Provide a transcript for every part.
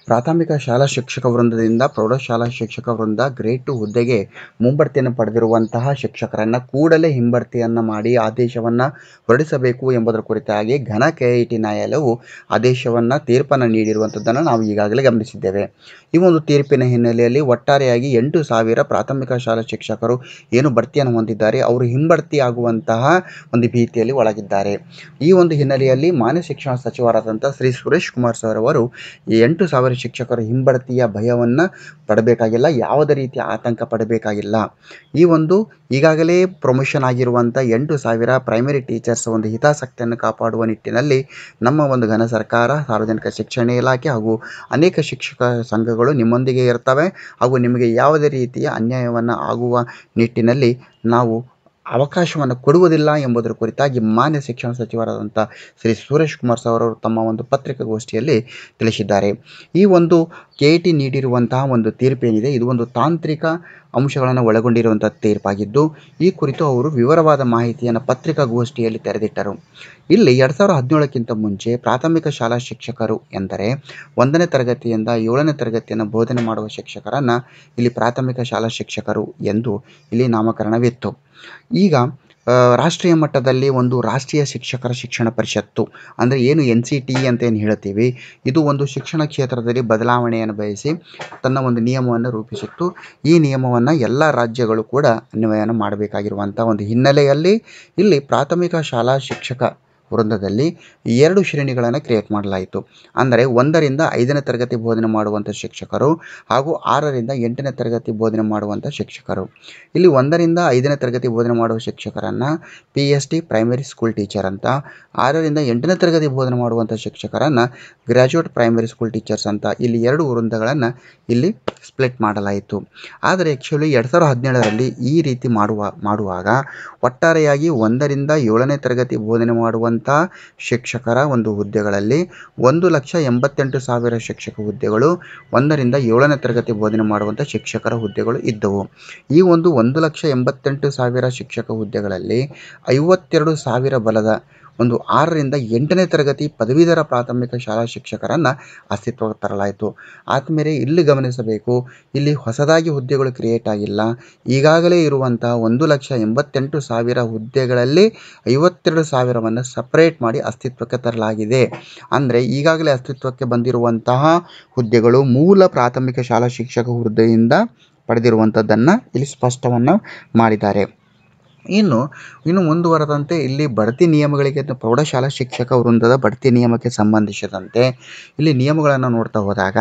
ಪ್ರಾಥಮಿಕ ಶಾಲಾ ಶಿಕ್ಷಕ ವೃಂದದಿಂದ ಪ್ರೌಢಶಾಲಾ ಶಿಕ್ಷಕ ವೃಂದ ಗ್ರೇಡ್ ಟು ಹುದ್ದೆಗೆ ಮುಂಬಡ್ತಿಯನ್ನು ಪಡೆದಿರುವಂತಹ ಶಿಕ್ಷಕರನ್ನು ಕೂಡಲೇ ಹಿಂಬಡ್ತಿಯನ್ನು ಮಾಡಿ ಆದೇಶವನ್ನು ಹೊರಡಿಸಬೇಕು ಎಂಬುದರ ಕುರಿತಾಗಿ ಘನ ಕೆ ಐ ಟಿ ನ್ಯಾಯಾಲಯವು ಆದೇಶವನ್ನು ತೀರ್ಪನ್ನು ನೀಡಿರುವಂಥದ್ದನ್ನು ನಾವು ಈಗಾಗಲೇ ಗಮನಿಸಿದ್ದೇವೆ ಈ ಒಂದು ತೀರ್ಪಿನ ಹಿನ್ನೆಲೆಯಲ್ಲಿ ಒಟ್ಟಾರೆಯಾಗಿ ಎಂಟು ಸಾವಿರ ಪ್ರಾಥಮಿಕ ಶಾಲಾ ಶಿಕ್ಷಕರು ಏನು ಬಡ್ತಿಯನ್ನು ಹೊಂದಿದ್ದಾರೆ ಅವರು ಹಿಂಬಡ್ತಿ ಆಗುವಂತಹ ಒಂದು ಭೀತಿಯಲ್ಲಿ ಒಳಗಿದ್ದಾರೆ ಈ ಒಂದು ಹಿನ್ನೆಲೆಯಲ್ಲಿ ಮಾನ್ಯ ಶಿಕ್ಷಣ ಸಚಿವರಾದಂಥ ಶ್ರೀ ಸುರೇಶ್ ಕುಮಾರ್ ಸರ್ ಅವರು ಈ ಎಂಟು ಸಾವಿರ ಶಿಕ್ಷಕರು ಹಿಂಬಡ್ತಿಯ ಭಯವನ್ನು ಪಡಬೇಕಾಗಿಲ್ಲ ಯಾವುದೇ ರೀತಿಯ ಆತಂಕ ಪಡಬೇಕಾಗಿಲ್ಲ ಈ ಒಂದು ಈಗಾಗಲೇ ಪ್ರಮೋಷನ್ ಆಗಿರುವಂಥ ಎಂಟು ಸಾವಿರ ಪ್ರೈಮರಿ ಟೀಚರ್ಸ್ ಒಂದು ಹಿತಾಸಕ್ತಿಯನ್ನು ಕಾಪಾಡುವ ನಿಟ್ಟಿನಲ್ಲಿ ನಮ್ಮ ಒಂದು ಘನ ಸರ್ಕಾರ ಸಾರ್ವಜನಿಕ ಶಿಕ್ಷಣ ಇಲಾಖೆ ಹಾಗೂ ಅನೇಕ ಶಿಕ್ಷಕ ಸಂಘಗಳು ನಿಮ್ಮೊಂದಿಗೆ ಇರ್ತವೆ ಹಾಗೂ ನಿಮಗೆ ಯಾವುದೇ ರೀತಿಯ ಅನ್ಯಾಯವನ್ನು ಆಗುವ ನಿಟ್ಟಿನಲ್ಲಿ ನಾವು ಅವಕಾಶವನ್ನು ಕೊಡುವುದಿಲ್ಲ ಎಂಬುದರ ಕುರಿತಾಗಿ ಮಾನ್ಯ ಶಿಕ್ಷಣ ಸಚಿವರಾದಂಥ ಶ್ರೀ ಸುರೇಶ್ ಕುಮಾರ್ ಸರ್ ಅವರು ತಮ್ಮ ಒಂದು ಪತ್ರಿಕಾಗೋಷ್ಠಿಯಲ್ಲಿ ತಿಳಿಸಿದ್ದಾರೆ ಈ ಒಂದು ಕೆ ಟಿ ನೀಡಿರುವಂತಹ ಒಂದು ತೀರ್ಪೇನಿದೆ ಇದು ಒಂದು ತಾಂತ್ರಿಕ ಅಂಶಗಳನ್ನು ಒಳಗೊಂಡಿರುವಂಥ ತೀರ್ಪಾಗಿದ್ದು ಈ ಕುರಿತು ಅವರು ವಿವರವಾದ ಮಾಹಿತಿಯನ್ನು ಪತ್ರಿಕಾಗೋಷ್ಠಿಯಲ್ಲಿ ತೆರೆದಿಟ್ಟರು ಇಲ್ಲಿ ಎರಡು ಸಾವಿರದ ಹದಿನೇಳಕ್ಕಿಂತ ಮುಂಚೆ ಪ್ರಾಥಮಿಕ ಶಾಲಾ ಶಿಕ್ಷಕರು ಎಂದರೆ ಒಂದನೇ ತರಗತಿಯಿಂದ ಏಳನೇ ತರಗತಿಯನ್ನು ಬೋಧನೆ ಮಾಡುವ ಶಿಕ್ಷಕರನ್ನು ಇಲ್ಲಿ ಪ್ರಾಥಮಿಕ ಶಾಲಾ ಶಿಕ್ಷಕರು ಎಂದು ಇಲ್ಲಿ ನಾಮಕರಣವಿತ್ತು ಈಗ ಆ, ರಾಷ್ಟ್ರೀಯ ಮಟ್ಟದಲ್ಲಿ ಒಂದು ರಾಷ್ಟ್ರೀಯ ಶಿಕ್ಷಕರ ಶಿಕ್ಷಣ ಪರಿಷತ್ತು ಅಂದರೆ ಏನು ಎನ್ ಸಿ ಟಿ ಅಂತ ಏನು ಹೇಳ್ತೀವಿ ಇದು ಒಂದು ಶಿಕ್ಷಣ ಕ್ಷೇತ್ರದಲ್ಲಿ ಬದಲಾವಣೆಯನ್ನು ಬಯಸಿ ತನ್ನ ಒಂದು ನಿಯಮವನ್ನು ರೂಪಿಸಿತ್ತು ಈ ನಿಯಮವನ್ನು ಎಲ್ಲ ರಾಜ್ಯಗಳು ಕೂಡ ಅನ್ವಯನ ಮಾಡಬೇಕಾಗಿರುವಂಥ ಒಂದು ಹಿನ್ನೆಲೆಯಲ್ಲಿ ಇಲ್ಲಿ ಪ್ರಾಥಮಿಕ ಶಾಲಾ ಶಿಕ್ಷಕ ವೃಂದದಲ್ಲಿ ಎರಡು ಶ್ರೇಣಿಗಳನ್ನು ಕ್ರಿಯೇಟ್ ಮಾಡಲಾಯಿತು ಅಂದರೆ ಒಂದರಿಂದ ಐದನೇ ತರಗತಿ ಬೋಧನೆ ಮಾಡುವಂಥ ಶಿಕ್ಷಕರು ಹಾಗೂ ಆರರಿಂದ ಎಂಟನೇ ತರಗತಿ ಬೋಧನೆ ಮಾಡುವಂಥ ಶಿಕ್ಷಕರು ಇಲ್ಲಿ ಒಂದರಿಂದ ಐದನೇ ತರಗತಿ ಬೋಧನೆ ಮಾಡುವ ಶಿಕ್ಷಕರನ್ನು P S T primary school teacher ಅಂತ ಆರರಿಂದ ಎಂಟನೇ ತರಗತಿ ಬೋಧನೆ ಮಾಡುವಂಥ ಶಿಕ್ಷಕರನ್ನು ಗ್ರ್ಯಾಜುಯೇಟ್ ಪ್ರೈಮರಿ ಸ್ಕೂಲ್ ಟೀಚರ್ಸ್ ಅಂತ ಇಲ್ಲಿ ಎರಡು ವೃಂದಗಳನ್ನು ಇಲ್ಲಿ ಸ್ಪ್ಲಿಟ್ ಮಾಡಲಾಯಿತು ಆದರೆ ಆ್ಯಕ್ಚುಲಿ ಎರಡು ಸಾವಿರದ ಹದಿನೇಳರಲ್ಲಿ ಈ ರೀತಿ ಮಾಡುವ ಮಾಡುವಾಗ ಒಟ್ಟಾರೆಯಾಗಿ ಒಂದರಿಂದ ಏಳನೇ ತರಗತಿ ಬೋಧನೆ ಮಾಡುವಂಥ ಶಿಕ್ಷಕರ ಒಂದು ಹುದ್ದೆಗಳಲ್ಲಿ ಒಂದು ಲಕ್ಷ ಎಂಬತ್ತೆಂಟು ಸಾವಿರ ಶಿಕ್ಷಕ ಹುದ್ದೆಗಳು ಒಂದರಿಂದ ಏಳನೇ ತರಗತಿ ಬೋಧನೆ ಮಾಡುವಂಥ ಶಿಕ್ಷಕರ ಹುದ್ದೆಗಳು ಇದ್ದವು ಈ ಒಂದು ಒಂದು ಲಕ್ಷ ಎಂಬತ್ತೆಂಟು ಸಾವಿರ ಶಿಕ್ಷಕ ಹುದ್ದೆಗಳಲ್ಲಿ ಐವತ್ತೆರಡು ಸಾವಿರ ಬಲದ ಒಂದು ಆರರಿಂದ ಎಂಟನೇ ತರಗತಿ ಪದವೀಧರ ಪ್ರಾಥಮಿಕ ಶಾಲಾ ಶಿಕ್ಷಕರನ್ನು ಅಸ್ತಿತ್ವಕ್ಕೆ ತರಲಾಯಿತು ಆದಮೇಲೆ ಇಲ್ಲಿ ಗಮನಿಸಬೇಕು ಇಲ್ಲಿ ಹೊಸದಾಗಿ ಹುದ್ದೆಗಳು ಕ್ರಿಯೇಟ್ ಆಗಿಲ್ಲ ಈಗಾಗಲೇ ಇರುವಂತಹ ಒಂದು ಲಕ್ಷ ಎಂಬತ್ತೆಂಟು ಸಾವಿರ ಹುದ್ದೆಗಳಲ್ಲಿ ಐವತ್ತೆರಡು ಸಾವಿರವನ್ನು ಸಪರೇಟ್ ಮಾಡಿ ಅಸ್ತಿತ್ವಕ್ಕೆ ತರಲಾಗಿದೆ ಅಂದರೆ ಈಗಾಗಲೇ ಅಸ್ತಿತ್ವಕ್ಕೆ ಬಂದಿರುವಂತಹ ಹುದ್ದೆಗಳು ಮೂಲ ಪ್ರಾಥಮಿಕ ಶಾಲಾ ಶಿಕ್ಷಕ ಹುದ್ದೆಯಿಂದ ಪಡೆದಿರುವಂಥದ್ದನ್ನು ಇಲ್ಲಿ ಸ್ಪಷ್ಟವನ್ನು ಮಾಡಿದ್ದಾರೆ ಇನ್ನು ಇನ್ನು ಮುಂದುವರೆದಂತೆ ಇಲ್ಲಿ ಬಡ್ತಿ ನಿಯಮಗಳಿಗೆ ಅಥವಾ ಪ್ರೌಢಶಾಲಾ ಶಿಕ್ಷಕ ವೃಂದದ ಬಡ್ತಿ ನಿಯಮಕ್ಕೆ ಸಂಬಂಧಿಸಿದಂತೆ ಇಲ್ಲಿ ನಿಯಮಗಳನ್ನು ನೋಡ್ತಾ ಹೋದಾಗ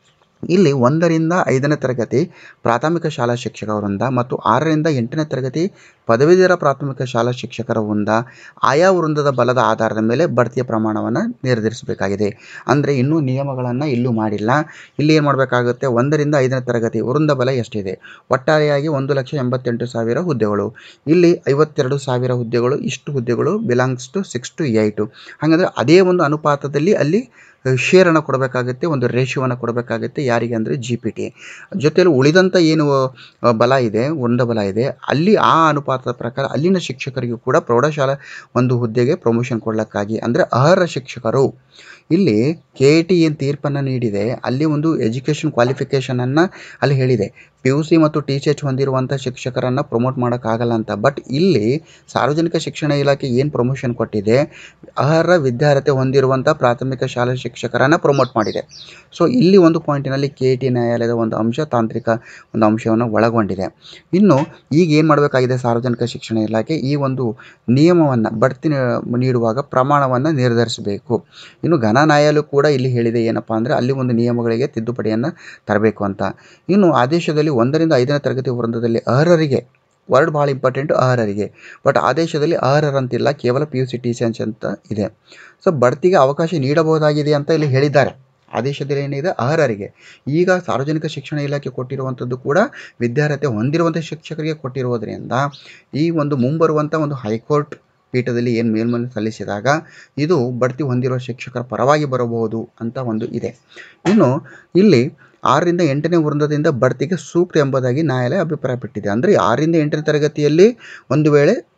ಇಲ್ಲಿ ಒಂದರಿಂದ ಐದನೇ ತರಗತಿ ಪ್ರಾಥಮಿಕ ಶಾಲಾ ಶಿಕ್ಷಕ ವೃಂದ ಮತ್ತು ಆರರಿಂದ ಎಂಟನೇ ತರಗತಿ ಪದವೀಧರ ಪ್ರಾಥಮಿಕ ಶಾಲಾ ಶಿಕ್ಷಕರ ವೃಂದ ಆಯಾ ವೃಂದದ ಬಲದ ಆಧಾರದ ಮೇಲೆ ಬಡ್ತಿಯ ಪ್ರಮಾಣವನ್ನು ನಿರ್ಧರಿಸಬೇಕಾಗಿದೆ ಅಂದರೆ ಇನ್ನೂ ನಿಯಮಗಳನ್ನು ಇಲ್ಲೂ ಮಾಡಿಲ್ಲ ಇಲ್ಲಿ ಏನು ಮಾಡಬೇಕಾಗುತ್ತೆ ಒಂದರಿಂದ ಐದನೇ ತರಗತಿ ವೃಂದ ಬಲ ಎಷ್ಟಿದೆ ಒಟ್ಟಾರೆಯಾಗಿ ಒಂದು ಲಕ್ಷ ಎಂಬತ್ತೆಂಟು ಸಾವಿರ ಹುದ್ದೆಗಳು ಇಲ್ಲಿ ಐವತ್ತೆರಡು ಸಾವಿರ ಹುದ್ದೆಗಳು ಇಷ್ಟು ಹುದ್ದೆಗಳು belongs to six to eight ಹಾಗಾದರೆ ಅದೇ ಒಂದು ಅನುಪಾತದಲ್ಲಿ ಅಲ್ಲಿ ಶೇರನ್ನು ಕೊಡಬೇಕಾಗುತ್ತೆ ಒಂದು ರೇಷಿಯೋವನ್ನು ಕೊಡಬೇಕಾಗುತ್ತೆ ಯಾರಿಗೆ ಅಂದರೆ ಜಿ ಪಿ ಟಿ ಜೊತೆಯಲ್ಲಿ ಉಳಿದಂಥ ಏನು ಅ, ಬಲ ಇದೆ ವೃಂದ ಬಲ ಇದೆ ಅಲ್ಲಿ ಆ ಅನುಪಾತದ ಪ್ರಕಾರ ಅಲ್ಲಿನ ಶಿಕ್ಷಕರಿಗೂ ಕೂಡ ಪ್ರೌಢಶಾಲಾ ಒಂದು ಹುದ್ದೆಗೆ ಪ್ರಮೋಷನ್ ಕೊಡಲಿಕ್ಕಾಗಿ ಅಂದರೆ ಅರ್ಹ ಶಿಕ್ಷಕರು ಇಲ್ಲಿ ಕೆ ಟಿ ಏನು ತೀರ್ಪನ್ನು ನೀಡಿದೆ ಅಲ್ಲಿ ಒಂದು ಎಜುಕೇಷನ್ ಕ್ವಾಲಿಫಿಕೇಷನನ್ನು ಅಲ್ಲಿ ಹೇಳಿದೆ ಪಿ ಯು ಸಿ ಮತ್ತು ಟಿ ಸಿ ಎಚ್ ಹೊಂದಿರುವಂಥ ಶಿಕ್ಷಕರನ್ನು ಪ್ರಮೋಟ್ ಮಾಡೋಕ್ಕಾಗಲ್ಲ ಅಂತ ಬಟ್ ಇಲ್ಲಿ ಸಾರ್ವಜನಿಕ ಶಿಕ್ಷಣ ಇಲಾಖೆ ಏನು ಪ್ರಮೋಷನ್ ಕೊಟ್ಟಿದೆ ಅರ್ಹ ವಿದ್ಯಾರ್ಹತೆ ಹೊಂದಿರುವಂಥ ಪ್ರಾಥಮಿಕ ಶಾಲಾ ಶಿಕ್ಷಕರನ್ನು ಪ್ರಮೋಟ್ ಮಾಡಿದೆ ಸೊ ಇಲ್ಲಿ ಒಂದು ಪಾಯಿಂಟಿನಲ್ಲಿ ಕೆ ಟಿ ನ್ಯಾಯಾಲಯದ ಒಂದು ಅಂಶ ತಾಂತ್ರಿಕ ಒಂದು ಅಂಶವನ್ನು ಒಳಗೊಂಡಿದೆ ಇನ್ನು ಈಗ ಏನು ಮಾಡಬೇಕಾಗಿದೆ ಸಾರ್ವಜನಿಕ ಶಿಕ್ಷಣ ಇಲಾಖೆ ಈ ಒಂದು ನಿಯಮವನ್ನು ಬಡ್ತಿ ನೀ- ನೀಡುವಾಗ ಪ್ರಮಾಣವನ್ನು ನಿರ್ಧರಿಸಬೇಕು ಇನ್ನು ಘನ ನ್ಯಾಯಾಲಯ ಕೂಡ ಇಲ್ಲಿ ಹೇಳಿದೆ ಏನಪ್ಪ ಅಂದರೆ ಅಲ್ಲಿ ಒಂದು ನಿಯಮಗಳಿಗೆ ತಿದ್ದುಪಡಿಯನ್ನು ತರಬೇಕು ಅಂತ ಇನ್ನು ಆದೇಶದಲ್ಲಿ ಒಂದರಿಂದ ಐದನೇ ತರಗತಿ ವೃಂದದಲ್ಲಿ ಅರ್ಹರಿಗೆ ವರ್ಡ್ ಭಾಳ ಇಂಪಾರ್ಟೆಂಟು ಅರ್ಹರಿಗೆ ಬಟ್ ಆದೇಶದಲ್ಲಿ ಅರ್ಹರಂತಿಲ್ಲ ಕೇವಲ P U C T C ಅಂತ ಇದೆ ಸೊ ಬಡ್ತಿಗೆ ಅವಕಾಶ ನೀಡಬಹುದಾಗಿದೆ ಅಂತ ಇಲ್ಲಿ ಹೇಳಿದ್ದಾರೆ ಆದೇಶದಲ್ಲಿ ಏನಿದೆ ಅರ್ಹರಿಗೆ ಈಗ ಸಾರ್ವಜನಿಕ ಶಿಕ್ಷಣ ಇಲಾಖೆ ಕೊಟ್ಟಿರುವಂಥದ್ದು ಕೂಡ ವಿದ್ಯಾರ್ಹತೆ ಹೊಂದಿರುವಂಥ ಶಿಕ್ಷಕರಿಗೆ ಕೊಟ್ಟಿರುವುದರಿಂದ ಈ ಒಂದು ಮುಂಬರುವಂಥ ಒಂದು ಹೈಕೋರ್ಟ್ ಪೀಠದಲ್ಲಿ ಏನು ಮೇಲ್ಮನವಿ ಸಲ್ಲಿಸಿದಾಗ ಇದು ಬಡ್ತಿ ಹೊಂದಿರುವ ಶಿಕ್ಷಕರ ಪರವಾಗಿ ಬರಬಹುದು ಅಂತ ಒಂದು ಇದೆ ಇನ್ನು ಇಲ್ಲಿ ಆರರಿಂದ ಎಂಟನೇ ವೃಂದದಿಂದ ಬಡ್ತಿಗೆ ಸೂಕ್ತ ಎಂಬುದಾಗಿ ನ್ಯಾಯಾಲಯ ಅಭಿಪ್ರಾಯಪಟ್ಟಿದೆ ಅಂದರೆ ಆರರಿಂದ ಎಂಟನೇ ತರಗತಿಯಲ್ಲಿ ಒಂದು ವೇಳೆ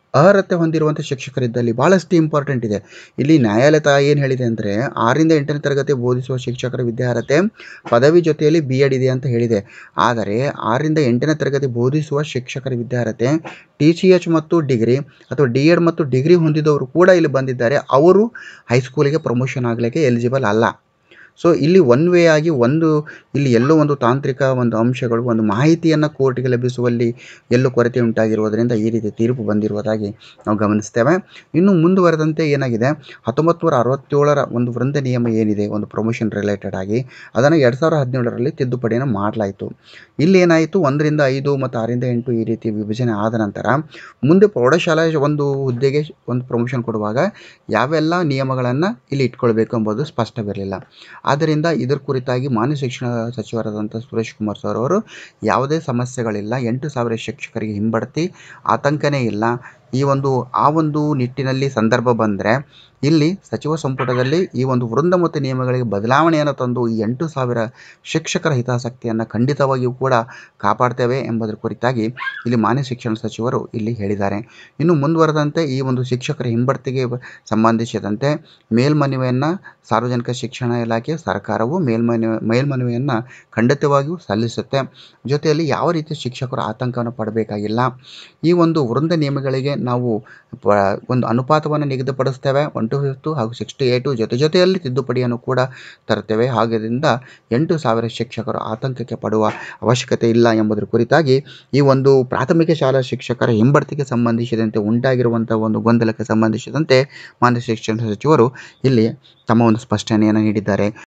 ಅರ್ಹತೆ ಹೊಂದಿರುವಂಥ ಶಿಕ್ಷಕರಿದ್ದಲ್ಲಿ ಭಾಳಷ್ಟು ಇಂಪಾರ್ಟೆಂಟ್ ಇದೆ ಇಲ್ಲಿ ನ್ಯಾಯಾಲಯ ತ ಏನು ಹೇಳಿದೆ ಅಂದರೆ ಆರರಿಂದ ಎಂಟನೇ ತರಗತಿ ಬೋಧಿಸುವ ಶಿಕ್ಷಕರ ವಿದ್ಯಾರ್ಹತೆ ಪದವಿ ಜೊತೆಯಲ್ಲಿ ಬಿ ಎಡ್ ಇದೆ ಅಂತ ಹೇಳಿದೆ ಆದರೆ ಆರರಿಂದ ಎಂಟನೇ ತರಗತಿ ಬೋಧಿಸುವ ಶಿಕ್ಷಕರ ವಿದ್ಯಾರ್ಹತೆ ಟಿ ಸಿ ಎಚ್ ಮತ್ತು ಡಿಗ್ರಿ ಅಥವಾ ಡಿ ಎಡ್ ಮತ್ತು ಡಿಗ್ರಿ ಹೊಂದಿದವರು ಕೂಡ ಇಲ್ಲಿ ಬಂದಿದ್ದಾರೆ ಅವರು ಹೈಸ್ಕೂಲಿಗೆ ಪ್ರಮೋಷನ್ ಆಗಲಿಕ್ಕೆ ಎಲಿಜಿಬಲ್ ಅಲ್ಲ ಸೊ ಇಲ್ಲಿ ಒನ್ ವೇ ಆಗಿ ಒಂದು ಇಲ್ಲಿ ಎಲ್ಲೋ ಒಂದು ತಾಂತ್ರಿಕ ಒಂದು ಅಂಶಗಳು ಒಂದು ಮಾಹಿತಿಯನ್ನು ಕೋರ್ಟ್ಗೆ ಲಭಿಸುವಲ್ಲಿ ಎಲ್ಲೋ ಕೊರತೆ ಉಂಟಾಗಿರುವುದರಿಂದ ಈ ರೀತಿ ತೀರ್ಪು ಬಂದಿರುವುದಾಗಿ ನಾವು ಗಮನಿಸ್ತೇವೆ ಇನ್ನು ಮುಂದುವರೆದಂತೆ ಏನಾಗಿದೆ ಹತ್ತೊಂಬತ್ತು ನೂರ ಅರವತ್ತೇಳರ ಒಂದು ವೃಂದ ನಿಯಮ ಏನಿದೆ ಒಂದು ಪ್ರಮೋಷನ್ ರಿಲೇಟೆಡ್ ಆಗಿ ಅದನ್ನು ಎರಡು ಸಾವಿರದ ಹದಿನೇಳರಲ್ಲಿ ತಿದ್ದುಪಡಿಯನ್ನು ಮಾಡಲಾಯಿತು ಇಲ್ಲಿ ಏನಾಯಿತು ಒಂದರಿಂದ ಐದು ಮತ್ತು ಆರರಿಂದ ಎಂಟು ಈ ರೀತಿ ವಿಭಜನೆ ಆದ ನಂತರ ಮುಂದೆ ಪ್ರೌಢಶಾಲಾ ಒಂದು ಹುದ್ದೆಗೆ ಒಂದು ಪ್ರಮೋಷನ್ ಕೊಡುವಾಗ ಯಾವೆಲ್ಲ ನಿಯಮಗಳನ್ನು ಇಲ್ಲಿ ಇಟ್ಕೊಳ್ಬೇಕು ಎಂಬುದು ಸ್ಪಷ್ಟವಿರಲಿಲ್ಲ ಆದ್ದರಿಂದ ಇದರ ಕುರಿತಾಗಿ ಮಾನ್ಯ ಶಿಕ್ಷಣ ಸಚಿವರಾದಂಥ ಸುರೇಶ್ ಕುಮಾರ್ ಸರ್ ಅವರು ಯಾವುದೇ ಸಮಸ್ಯೆಗಳಿಲ್ಲ ಎಂಟು ಸಾವಿರ ಶಿಕ್ಷಕರಿಗೆ ಹಿಂಬಡ್ತಿ ಆತಂಕನೇ ಇಲ್ಲ ಈ ಒಂದು ಆ ಒಂದು ನಿಟ್ಟಿನಲ್ಲಿ ಸಂದರ್ಭ ಬಂದರೆ ಇಲ್ಲಿ ಸಚಿವ ಸಂಪುಟದಲ್ಲಿ ಈ ಒಂದು ವೃಂದ ಮತ್ತು ನಿಯಮಗಳಿಗೆ ಬದಲಾವಣೆಯನ್ನು ತಂದು ಈ ಎಂಟು ಸಾವಿರ ಶಿಕ್ಷಕರ ಹಿತಾಸಕ್ತಿಯನ್ನು ಖಂಡಿತವಾಗಿಯೂ ಕೂಡ ಕಾಪಾಡ್ತೇವೆ ಎಂಬುದರ ಕುರಿತಾಗಿ ಇಲ್ಲಿ ಮಾನ್ಯ ಶಿಕ್ಷಣ ಸಚಿವರು ಇಲ್ಲಿ ಹೇಳಿದ್ದಾರೆ ಇನ್ನು ಮುಂದುವರೆದಂತೆ ಈ ಒಂದು ಶಿಕ್ಷಕರ ಹಿಂಬಡ್ತಿಗೆ ಸಂಬಂಧಿಸಿದಂತೆ ಮೇಲ್ಮನವಿಯನ್ನು ಸಾರ್ವಜನಿಕ ಶಿಕ್ಷಣ ಇಲಾಖೆ ಸರ್ಕಾರವು ಮೇಲ್ಮನವಿ ಮೇಲ್ಮನವಿಯನ್ನು ಖಂಡಿತವಾಗಿಯೂ ಸಲ್ಲಿಸುತ್ತೆ ಜೊತೆಯಲ್ಲಿ ಯಾವ ರೀತಿ ಶಿಕ್ಷಕರು ಆತಂಕವನ್ನು ಪಡಬೇಕಾಗಿಲ್ಲ ಈ ಒಂದು ವೃಂದ ನಿಯಮಗಳಿಗೆ ನಾವು ಪ ಒಂದು ಅನುಪಾತವನ್ನು ನಿಗದಿಪಡಿಸ್ತೇವೆ ಒನ್ ಟು ಫಿಫ್ತು ಹಾಗೂ ಸಿಕ್ಸ್ಟಿ ಏಟು ಜೊತೆ ಜೊತೆಯಲ್ಲಿ ತಿದ್ದುಪಡಿಯನ್ನು ಕೂಡ ತರ್ತೇವೆ ಹಾಗೆದಿಂದ ಎಂಟು ಸಾವಿರ ಶಿಕ್ಷಕರು ಆತಂಕಕ್ಕೆ ಪಡುವ ಅವಶ್ಯಕತೆ ಇಲ್ಲ ಎಂಬುದರ ಕುರಿತಾಗಿ ಈ ಒಂದು ಪ್ರಾಥಮಿಕ ಶಾಲಾ ಶಿಕ್ಷಕರ ಹಿಂಬಡ್ತಿಗೆ ಸಂಬಂಧಿಸಿದಂತೆ ಉಂಟಾಗಿರುವಂಥ ಒಂದು ಗೊಂದಲಕ್ಕೆ ಸಂಬಂಧಿಸಿದಂತೆ ಮಾನ್ಯ ಶಿಕ್ಷಣ ಸಚಿವರು ಇಲ್ಲಿ ತಮ್ಮ ಒಂದು ಸ್ಪಷ್ಟನೆಯನ್ನು ನೀಡಿದ್ದಾರೆ